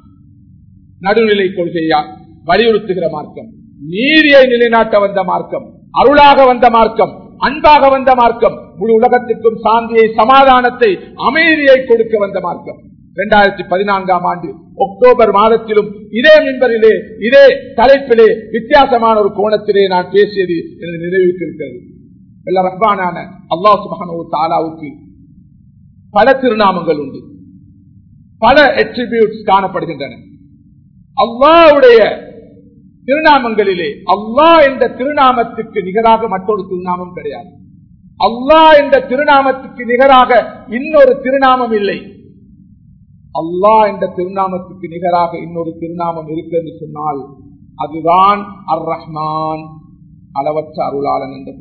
நடுநிலை கொள்கையா வலியுறுத்துகிற மார்க்கம் நீதியை நிலைநாட்ட வந்த மார்க்கம் அருளாக வந்த மார்க்கம் அன்பாக வந்த மார்க்கம் முழு உலகத்திற்கும் சாந்தியை சமாதானத்தை அமைதியை கொடுக்க வந்த மார்க்கம் இரண்டாயிரத்தி பதினான்காம் ஆண்டு அக்டோபர் மாதத்திலும் இதே மின்பரிலே இதே தலைப்பிலே வித்தியாசமான ஒரு கோணத்திலே நான் பேசியது எனது நினைவுக்கு இருக்கிறது எல்லா ரப்பானான அல்லாஹ் சுபஹானு தாலாவுக்கு பல திருநாமங்கள் உண்டு பல எட்ரிபியூட்ஸ் காணப்படுகின்றன அல்லாவுடைய திருநாமங்களிலே அல்லாஹ் என்ற திருநாமத்துக்கு நிகராக மற்றொரு திருநாமம் கிடையாது அல்லாஹ் என்ற திருநாமத்துக்கு நிகராக இன்னொரு திருநாமம் இல்லை அல்லாஹ் என்ற திருநாமத்துக்கு நிகராக இன்னொரு திருநாமம் இருக்கு என்று சொன்னால் அதுதான் அர் ரஹ்மான் அளவற்ற அருளாளன் என்ற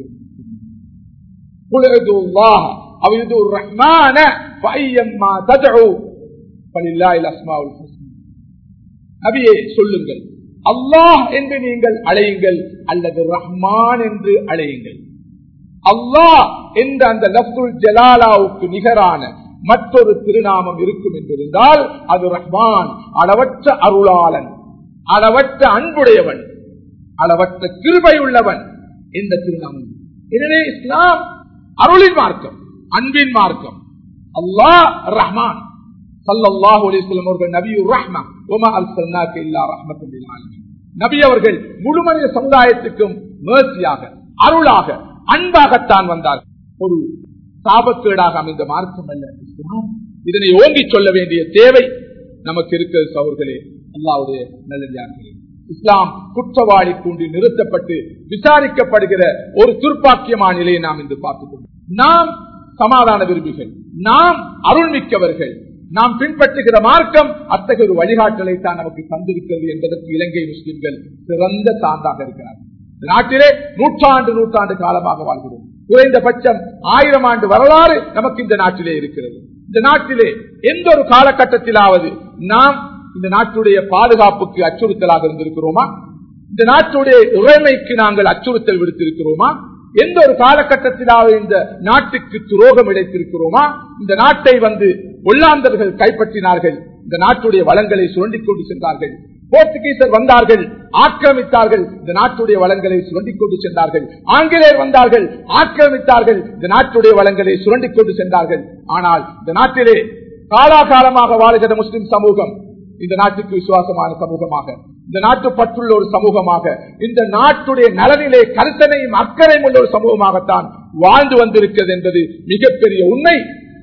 நபியே சொல்லுங்கள் அல்லாஹ் என்று நீங்கள் அழையுங்கள் அல்லது ரஹ்மான் என்று அழையுங்கள் அல்லாஹ் என்ற அந்த லப்துல் ஜலாலாவுக்கு நிகரான மற்றொரு திருநாமம் இருக்கும் என்றிருந்தால் அது ரஹ்மான் அளவற்ற அருளாளன் அளவற்ற அன்புடையவன் அளவற்ற கிருபை உள்ளவன் என்ற திருநாமம் எனவே இஸ்லாம் அருளின் மார்க்கம் அன்பின் மார்க்கம் அல்லாஹ் ரஹ்மான் சல்லாஹூ அலிஸ்லாம் அவர்கள் நபியூர் ரஹ்மா ஒமா அல் சல்லாக்கு இல்லா ரஹ்மத்துல்லாலும் நபி அவர்கள் முழுமனித சமுதாயத்துக்கும் மேர்ச்சியாக அருளாக அன்பாகத்தான் வந்தார் ஒரு சாபக்கேடாக அமைந்த மார்க்கம் அல்ல இஸ்லாம் இதனை ஓங்கி சொல்ல வேண்டிய தேவை நமக்கு இருக்கிறது சவர்களே அல்லாவுடைய நல்லதார்களே இஸ்லாம் குற்றவாளி கூண்டி நிறுத்தப்பட்டு விசாரிக்கப்படுகிற ஒரு துர்ப்பாக்கியமான நிலையை நாம் இன்று பார்த்துக் நாம் சமாதான விரும்பிகள் நாம் அருள்மிக்கவர்கள் நாம் பின்பற்றுகிற மார்க்கம் அத்தகைய ஒரு வழிகாட்டலை தான் நமக்கு தந்திருக்கிறது என்பதற்கு இலங்கை முஸ்லிம்கள் சிறந்த சான்றாக இருக்கிறார் நாட்டிலே நூற்றாண்டு நூற்றாண்டு காலமாக வாழ்கிறோம் குறைந்தபட்சம் ஆயிரம் ஆண்டு வரலாறு நமக்கு இந்த நாட்டிலே இருக்கிறது இந்த நாட்டிலே எந்த ஒரு காலகட்டத்திலாவது நாம் இந்த நாட்டுடைய பாதுகாப்புக்கு அச்சுறுத்தலாக இருந்திருக்கிறோமா இந்த நாட்டுடைய உரிமைக்கு நாங்கள் அச்சுறுத்தல் விடுத்திருக்கிறோமா எந்த ஒரு காலகட்டத்திலாவது இந்த நாட்டுக்கு துரோகம் இழைத்திருக்கிறோமா இந்த நாட்டை வந்து ஒல்லாந்தர்கள் கைப்பற்றினார்கள் இந்த நாட்டுடைய வளங்களை சுரண்டிக் கொண்டு சென்றார்கள் போர்த்துகீசர் வந்தார்கள் ஆக்கிரமித்தார்கள் இந்த நாட்டுடைய வளங்களை சுரண்டிக் கொண்டு சென்றார்கள் ஆங்கிலேயர் வந்தார்கள் ஆக்கிரமித்தார்கள் இந்த நாட்டுடைய வளங்களை சுரண்டிக் கொண்டு சென்றார்கள் ஆனால் இந்த நாட்டிலே காலாகாலமாக வாழ்கிற முஸ்லிம் சமூகம் இந்த நாட்டுக்கு விசுவாசமான சமூகமாக இந்த நாட்டு பற்றுள்ள ஒரு சமூகமாக இந்த நாட்டுடைய நலனிலே கருத்தனையும் அக்கறையும் உள்ள ஒரு சமூகமாகத்தான் வாழ்ந்து வந்திருக்கிறது என்பது மிகப்பெரிய உண்மை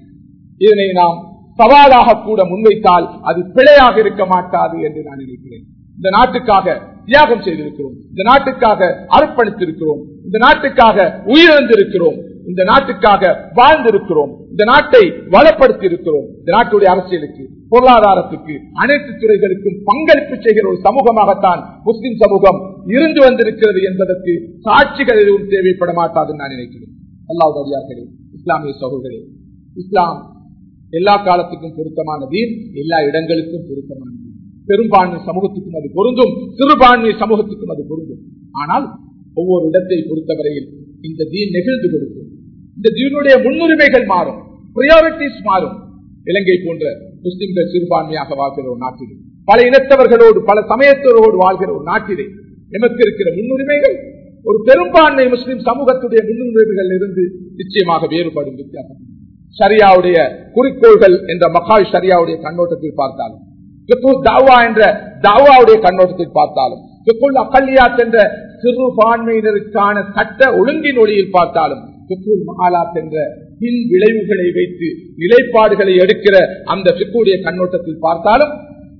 இதனை நாம் சவாலாக கூட முன்வைத்தால் அது பிழையாக இருக்க மாட்டாது என்று நான் நினைக்கிறேன் இந்த நாட்டுக்காக தியாகம் செய்திருக்கிறோம் இந்த நாட்டுக்காக அர்ப்பணித்திருக்கிறோம் இந்த நாட்டுக்காக உயிரிழந்திருக்கிறோம் இந்த நாட்டுக்காக வாழ்ந்திருக்கிறோம் இந்த நாட்டை வளப்படுத்தி இருக்கிறோம் இந்த நாட்டுடைய அரசியலுக்கு பொருளாதாரத்துக்கு அனைத்து துறைகளுக்கும் பங்களிப்பு செய்கிற ஒரு சமூகமாகத்தான் முஸ்லிம் சமூகம் இருந்து வந்திருக்கிறது என்பதற்கு சாட்சிகள் எதுவும் தேவைப்பட மாட்டாதுன்னு நான் நினைக்கிறேன் அல்லாஹ் அடியார்களே இஸ்லாமிய சகோதரே இஸ்லாம் எல்லா காலத்துக்கும் பொருத்தமான தீன் எல்லா இடங்களுக்கும் பொருத்தமான தீன் பெரும்பான்மை சமூகத்துக்கும் அது பொருந்தும் சிறுபான்மை சமூகத்துக்கும் அது பொருந்தும் ஆனால் ஒவ்வொரு இடத்தை பொறுத்தவரையில் இந்த தீன் நெகிழ்ந்து கொடுக்கும் இந்த தீனுடைய முன்னுரிமைகள் மாறும் பிரியாரிட்டிஸ் மாறும் இலங்கை போன்ற முஸ்லிம்கள் சிறுபான்மையாக வாழ்கிற ஒரு நாட்டிலே பல இனத்தவர்களோடு பல சமயத்தவரோடு வாழ்கிற ஒரு நாட்டிலே எமக்கு இருக்கிற முன்னுரிமைகள் ஒரு பெரும்பான்மை முஸ்லிம் சமூகத்துடைய முன்னுரிமைகள் இருந்து நிச்சயமாக வேறுபடும் வித்தியாசம் சரியாவுடைய குறிக்கோள்கள் என்ற மகால் சரியாவுடைய கண்ணோட்டத்தில் பார்த்தாலும் தாவா என்ற தாவாவுடைய கண்ணோட்டத்தில் பார்த்தாலும் அக்கல்லியாத் என்ற சிறுபான்மையினருக்கான சட்ட ஒழுங்கின் ஒளியில் பார்த்தாலும் மகாலாத் என்ற பின் விளைவுகளை வைத்து நிலைப்பாடுகளை எடுக்கிற அந்த பிக்குடைய கண்ணோட்டத்தில் பார்த்தாலும்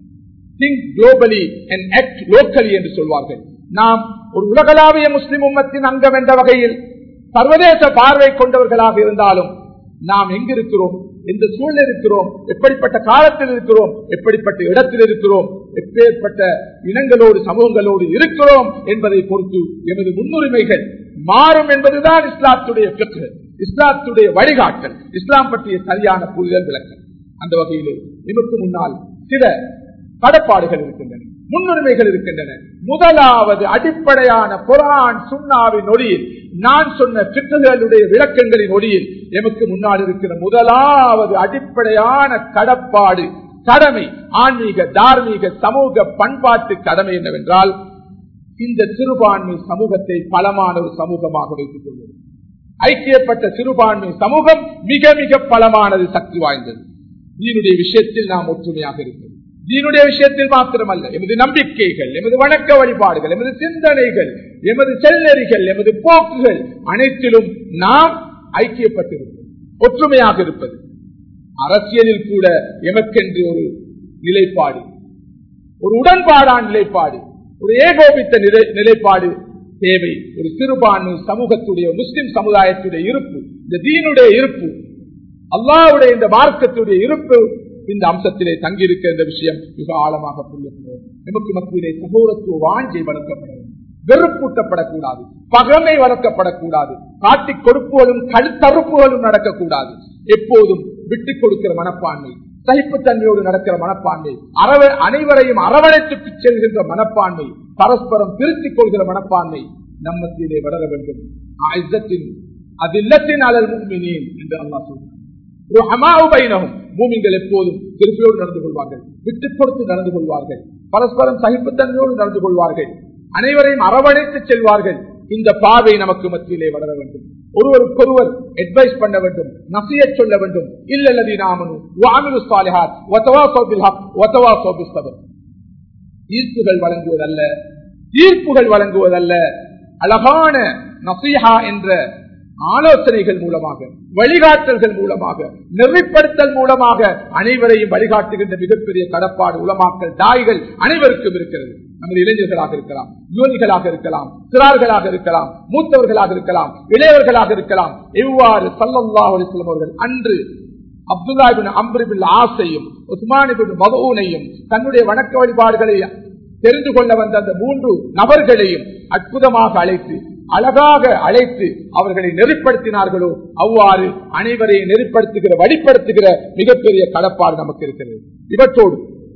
think globally and act locally என்று சொல்வார்கள் நாம் ஒரு உலகளாவிய முஸ்லிம் உம்மத்தின் அங்கம் என்ற வகையில் சர்வதேச பார்வை கொண்டவர்களாக இருந்தாலும் நாம் எங்கிருக்கிறோம் எந்த சூழல் இருக்கிறோம் எப்படிப்பட்ட காலத்தில் இருக்கிறோம் எப்படிப்பட்ட இடத்தில் இருக்கிறோம் எப்பேற்பட்ட இனங்களோடு சமூகங்களோடு இருக்கிறோம் என்பதை பொறுத்து எமது முன்னுரிமைகள் மாறும் என்பதுதான் இஸ்லாத்துடைய பெற்று இஸ்லாத்துடைய வழிகாட்டல் இஸ்லாம் பற்றிய சரியான புரிதல் விளக்கம் அந்த வகையிலே இதற்கு முன்னால் சில கடப்பாடுகள் இருக்கின்றன முன்னுரிமைகள் இருக்கின்றன முதலாவது அடிப்படையான குரான் சுண்ணாவின் ஒளியில் நான் சொன்ன சிற்றுகளுடைய விளக்கங்களின் ஒளியில் எமக்கு முன்னால் இருக்கிற முதலாவது அடிப்படையான கடப்பாடு கடமை ஆன்மீக தார்மீக சமூக பண்பாட்டு கடமை என்னவென்றால் இந்த சிறுபான்மை சமூகத்தை பலமான ஒரு சமூகமாக வைத்துக் கொள்வது ஐக்கியப்பட்ட சிறுபான்மை சமூகம் மிக மிக பலமானது சக்தி வாய்ந்தது இதனுடைய விஷயத்தில் நாம் ஒற்றுமையாக இருக்கிறோம் தீனுடைய விஷயத்தில் மாத்திரமல்ல எமது நம்பிக்கைகள் எமது வணக்க வழிபாடுகள் எமது சிந்தனைகள் எமது செல்லறிகள் எமது போக்குகள் அனைத்திலும் நாம் ஐக்கியப்பட்டிருக்கிறோம் ஒற்றுமையாக இருப்பது அரசியலில் கூட எமக்கென்று ஒரு நிலைப்பாடு ஒரு உடன்பாடான நிலைப்பாடு ஒரு ஏகோபித்த நிலைப்பாடு தேவை ஒரு சிறுபான்மை சமூகத்துடைய முஸ்லிம் சமுதாயத்துடைய இருப்பு இந்த தீனுடைய இருப்பு அல்லாவுடைய இந்த மார்க்கத்துடைய இருப்பு இந்த அம்சத்திலே தங்கியிருக்க இந்த விஷயம் மிக ஆழமாக புரியப்படுகிறது நமக்கு மத்தியிலே சகோதரத்துவ வாஞ்சை வளர்க்கப்பட வெறுப்பூட்டப்படக்கூடாது பகமை வளர்க்கப்படக்கூடாது காட்டிக் கொடுப்புகளும் கழுத்தறுப்புகளும் நடக்கக்கூடாது எப்போதும் விட்டுக் கொடுக்கிற மனப்பான்மை சகிப்புத்தன்மையோடு நடக்கிற மனப்பான்மை அரவ அனைவரையும் அரவணைத்துக்கு செல்கின்ற மனப்பான்மை பரஸ்பரம் திருத்திக் கொள்கிற மனப்பான்மை நம்மத்திலே வளர வேண்டும் அது இல்லத்தின் அலல் முக்மினேன் என்று அல்லா சொல்றார் பூமிகள் எப்போதும் திருப்பியோடு நடந்து கொள்வார்கள் விட்டுக் கொடுத்து நடந்து கொள்வார்கள் பரஸ்பரம் சகிப்புத்தன்மையோடு நடந்து கொள்வார்கள் அனைவரையும் அரவணைத்து செல்வார்கள் இந்த பாவை நமக்கு மத்தியிலே வளர வேண்டும் ஒருவருக்கொருவர் அட்வைஸ் பண்ண வேண்டும் நசிய சொல்ல வேண்டும் இல்லல்லதி நாமனு வாமிரு சாலிஹாத் ஒத்தவா சோபில் ஹக் ஒத்தவா சோபிஸ்தவர் தீர்ப்புகள் வழங்குவதல்ல தீர்ப்புகள் வழங்குவதல்ல அழகான நசீஹா என்ற ஆலோசனைகள் மூலமாக வழிகாட்டல்கள் மூலமாக நெறிப்படுத்தல் மூலமாக அனைவரையும் வழிகாட்டுகின்ற மிகப்பெரிய கடப்பாடு உலமாக்கல் தாய்கள் அனைவருக்கும் இருக்கிறது நமது இளைஞர்களாக இருக்கலாம் யோனிகளாக இருக்கலாம் சிறார்களாக இருக்கலாம் மூத்தவர்களாக இருக்கலாம் இளையவர்களாக இருக்கலாம் எவ்வாறு சல்லல்லாஹ் அலிஸ்லம் அவர்கள் அன்று அப்துல்லாபின் அம்ரிபின் ஆசையும் உஸ்மானிபின் மகூனையும் தன்னுடைய வணக்க வழிபாடுகளை தெரிந்து கொள்ள வந்த அந்த மூன்று நபர்களையும் அற்புதமாக அழைத்து அழகாக அழைத்து அவர்களை நெறிப்படுத்தினார்களோ அவ்வாறு அனைவரையும் நெறிப்படுத்துகிற வழிப்படுத்துகிற மிகப்பெரிய கடப்பாடு நமக்கு இருக்கிறது இவற்றோடு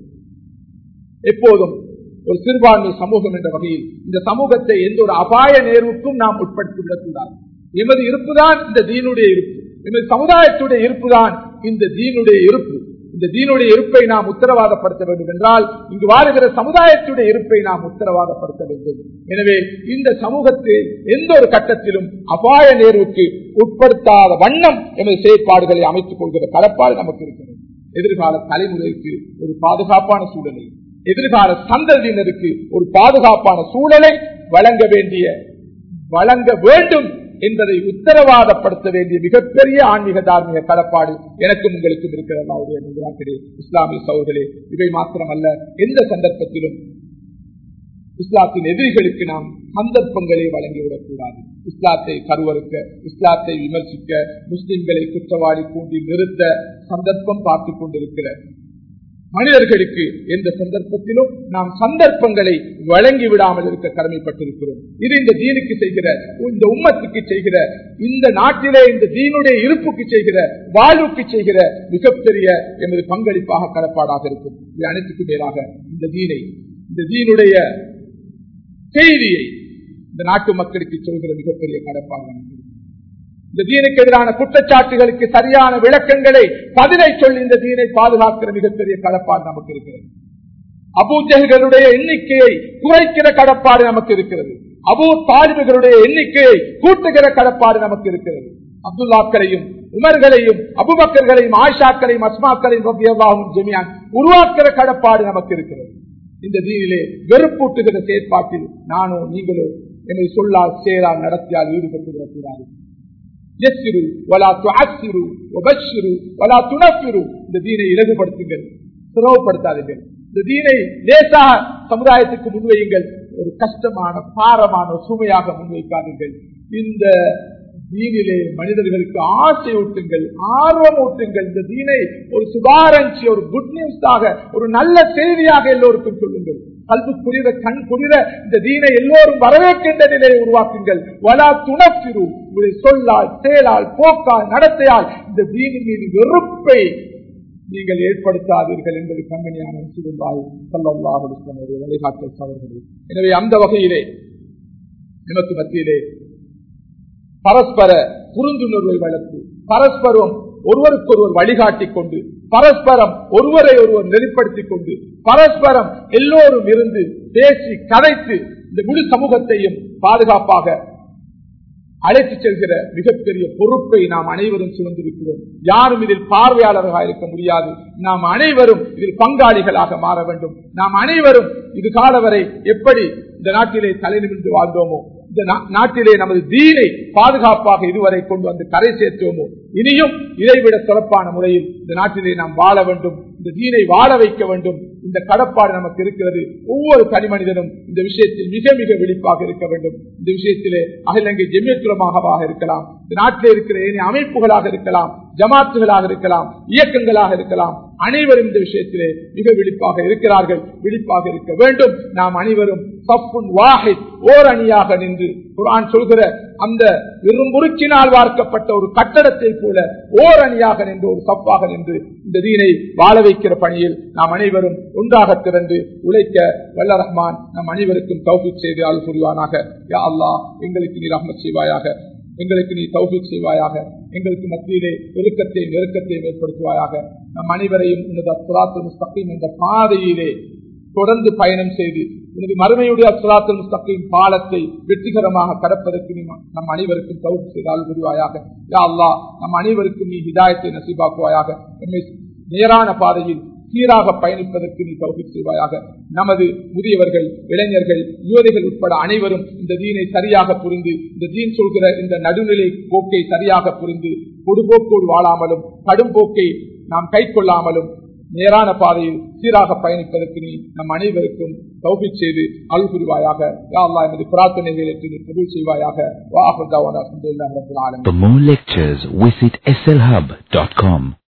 எப்போதும் ஒரு சிறுபான்மை சமூகம் என்ற வகையில் இந்த சமூகத்தை எந்த ஒரு அபாய நேர்வுக்கும் நாம் உட்படுத்திவிடக் கூடாது எமது இருப்புதான் இந்த தீனுடைய இருப்பு எமது சமுதாயத்துடைய இருப்புதான் இந்த தீனுடைய இருப்பு இந்த தீனுடைய இருப்பை நாம் உத்தரவாதப்படுத்த வேண்டும் என்றால் இங்கு வாழுகிற சமுதாயத்துடைய இருப்பை நாம் உத்தரவாதப்படுத்த வேண்டும் எனவே இந்த சமூகத்தை எந்த ஒரு கட்டத்திலும் அபாய நேர்வுக்கு உட்படுத்தாத வண்ணம் எமது செயற்பாடுகளை அமைத்துக் கொள்கிற கடப்பாடு நமக்கு இருக்கிறது எதிர்கால தலைமுறைக்கு ஒரு பாதுகாப்பான சூழலை எதிர்கால சந்ததியினருக்கு ஒரு பாதுகாப்பான சூழலை வழங்க வேண்டிய வழங்க வேண்டும் என்பதை உத்தரவாதப்படுத்த வேண்டிய மிகப்பெரிய ஆன்மீக தார்மீக கடப்பாடு எனக்கும் உங்களுக்கும் இருக்கிறது இஸ்லாமிய சோதரே இவை மாத்திரமல்ல எந்த சந்தர்ப்பத்திலும் இஸ்லாத்தின் எதிரிகளுக்கு நாம் சந்தர்ப்பங்களை வழங்கிவிடக் கூடாது இஸ்லாத்தை கருவறுக்க இஸ்லாத்தை விமர்சிக்க முஸ்லிம்களை குற்றவாளி கூண்டி நிறுத்த சந்தர்ப்பம் பார்த்துக் கொண்டிருக்கிற மனிதர்களுக்கு எந்த சந்தர்ப்பத்திலும் நாம் சந்தர்ப்பங்களை வழங்கி விடாமல் இருக்க கடமைப்பட்டிருக்கிறோம் இது இந்த தீனுக்கு செய்கிற இந்த உம்மத்துக்கு செய்கிற இந்த நாட்டிலே இந்த தீனுடைய இருப்புக்கு செய்கிற வாழ்வுக்கு செய்கிற மிகப்பெரிய எமது பங்களிப்பாக கடப்பாடாக இருக்கும் இது அனைத்துக்கு மேலாக இந்த தீனை இந்த தீனுடைய செய்தியை இந்த நாட்டு மக்களுக்கு சொல்கிற மிகப்பெரிய கடப்பாக இந்த தீனுக்கு எதிரான குற்றச்சாட்டுகளுக்கு சரியான விளக்கங்களை பதிலை சொல்லி இந்த தீனை பாதுகாக்கிற மிகப்பெரிய கடப்பாடு நமக்கு இருக்கிறது அபூஜர்களுடைய எண்ணிக்கையை குறைக்கிற கடப்பாடு நமக்கு இருக்கிறது அபூ தாலிபுகளுடைய எண்ணிக்கையை கூட்டுகிற கடப்பாடு நமக்கு இருக்கிறது அப்துல்லாக்களையும் உமர்களையும் அபுபக்கர்களையும் ஆஷாக்களையும் அஸ்மாக்களையும் ஜெமியான் உருவாக்குற கடப்பாடு நமக்கு இருக்கிறது இந்த தீனிலே வெறுப்பூட்டுகிற செயற்பாட்டில் நானோ நீங்களோ என்னை சொல்லால் செயலால் நடத்தியால் ஈடுபட்டு விடக்கூடாது இந்த தீனை இலகுபடுத்துங்கள் சிரமப்படுத்தாதீர்கள் இந்த தீனை லேசாக சமுதாயத்துக்கு முன்வையுங்கள் ஒரு கஷ்டமான பாரமான சுமையாக முன்வைக்காதீர்கள் இந்த தீனிலே மனிதர்களுக்கு ஆசை ஊட்டுங்கள் ஆர்வம் ஊட்டுங்கள் இந்த தீனை ஒரு சுதாரஞ்சி ஒரு குட் நியூஸாக ஒரு நல்ல செய்தியாக எல்லோருக்கும் சொல்லுங்கள் கல்வி புரித கண் புரித இந்த தீனை எல்லோரும் வரவேற்கின்ற நிலையை உருவாக்குங்கள் வலா துணப்பிரு உடைய சொல்லால் செயலால் போக்கால் நடத்தையால் இந்த தீனின் மீது வெறுப்பை நீங்கள் ஏற்படுத்தாதீர்கள் என்பது கண்மணியான சிறுந்தாய் சொல்லல்லாஹுடைய வழிகாட்டல் சவர்களே எனவே அந்த வகையிலே நமக்கு மத்தியிலே பரஸ்பர புரிந்துணர்வை வளர்த்து பரஸ்பரம் ஒருவருக்கொருவர் வழிகாட்டிக் கொண்டு பரஸ்பரம் ஒருவரை ஒருவர் நெறிப்படுத்திக் கொண்டு பரஸ்பரம் எல்லோரும் இருந்து பேசி கதைத்து இந்த முழு சமூகத்தையும் பாதுகாப்பாக அழைத்து செல்கிற மிகப்பெரிய பொறுப்பை நாம் அனைவரும் சுமந்திருக்கிறோம் யாரும் இதில் பார்வையாளர்களாக இருக்க முடியாது நாம் அனைவரும் இதில் பங்காளிகளாக மாற வேண்டும் நாம் அனைவரும் இது கால வரை எப்படி இந்த நாட்டிலே தலை நிமிர்ந்து வாழ்ந்தோமோ இந்த நாட்டிலே நமது தீனை பாதுகாப்பாக இதுவரை கொண்டு வந்து கரை சேர்த்தோமோ இனியும் இதைவிட சிறப்பான முறையில் இந்த நாட்டிலே நாம் வாழ வேண்டும் இந்த தீனை வாழ வைக்க வேண்டும் இந்த கடப்பாடு நமக்கு இருக்கிறது ஒவ்வொரு தனி மனிதனும் இந்த விஷயத்தில் மிக மிக விழிப்பாக இருக்க வேண்டும் இந்த விஷயத்திலே அகிலங்கை ஜெமியத்துலமாகவாக இருக்கலாம் இந்த நாட்டிலே இருக்கிற ஏனைய அமைப்புகளாக இருக்கலாம் ஜமாத்துகளாக இருக்கலாம் இயக்கங்களாக இருக்கலாம் அனைவரும் இந்த விஷயத்திலே மிக விழிப்பாக இருக்கிறார்கள் விழிப்பாக இருக்க வேண்டும் நாம் அனைவரும் சப்புன் வாஹித் ஓர் அணியாக நின்று குரான் சொல்கிற அந்த விரும்புருக்கினால் வார்க்கப்பட்ட ஒரு கட்டடத்தை போல ஓர் அணியாக நின்று ஒரு சப்பாக நின்று இந்த தீனை வாழ வைக்கிற பணியில் நாம் அனைவரும் ஒன்றாக திறந்து உழைக்க வல்ல ரஹ்மான் நம் அனைவருக்கும் தௌஃபிக் செய்து அல் புரிவானாக யா அல்லா எங்களுக்கு நீ ரஹ்மத் செய்வாயாக எங்களுக்கு நீ தௌஃபிக் செய்வாயாக எங்களுக்கு மத்தியிலே பெருக்கத்தை நெருக்கத்தை ஏற்படுத்துவாயாக நம் அனைவரையும் உனது அஸ்லாத்து முஸ்தகிம் என்ற பாதையிலே தொடர்ந்து பயணம் செய்து உனது மறுமையுடைய அஸ்லாத்து முஸ்தகிம் பாலத்தை வெற்றிகரமாக கடப்பதற்கு நீ நம் அனைவருக்கும் தௌஃப் செய்தால் புரிவாயாக யா அல்லா நம் அனைவருக்கும் நீ ஹிதாயத்தை நசிபாக்குவாயாக நம்மை நேரான பாதையில் சீராக பயணிப்பதற்கு நீ தௌஃபிக் செய்வாயாக நமது முதியவர்கள் இளைஞர்கள் யுவதிகள் உட்பட அனைவரும் இந்த தீனை சரியாக புரிந்து இந்த தீன் சொல்கிற இந்த நடுநிலை போக்கை சரியாக புரிந்து பொதுபோக்கோடு வாழாமலும் கடும் போக்கை நாம் கை கொள்ளாமலும் நேரான பாதையில் சீராக பயணிப்பதற்கு நீ நம் அனைவருக்கும் தௌபிக் செய்து அல் புரிவாயாக யாழ்லா எமது பிரார்த்தனைகளை ஏற்று நீ பொருள் செய்வாயாக வாஹ் For more lectures, visit slhub.com.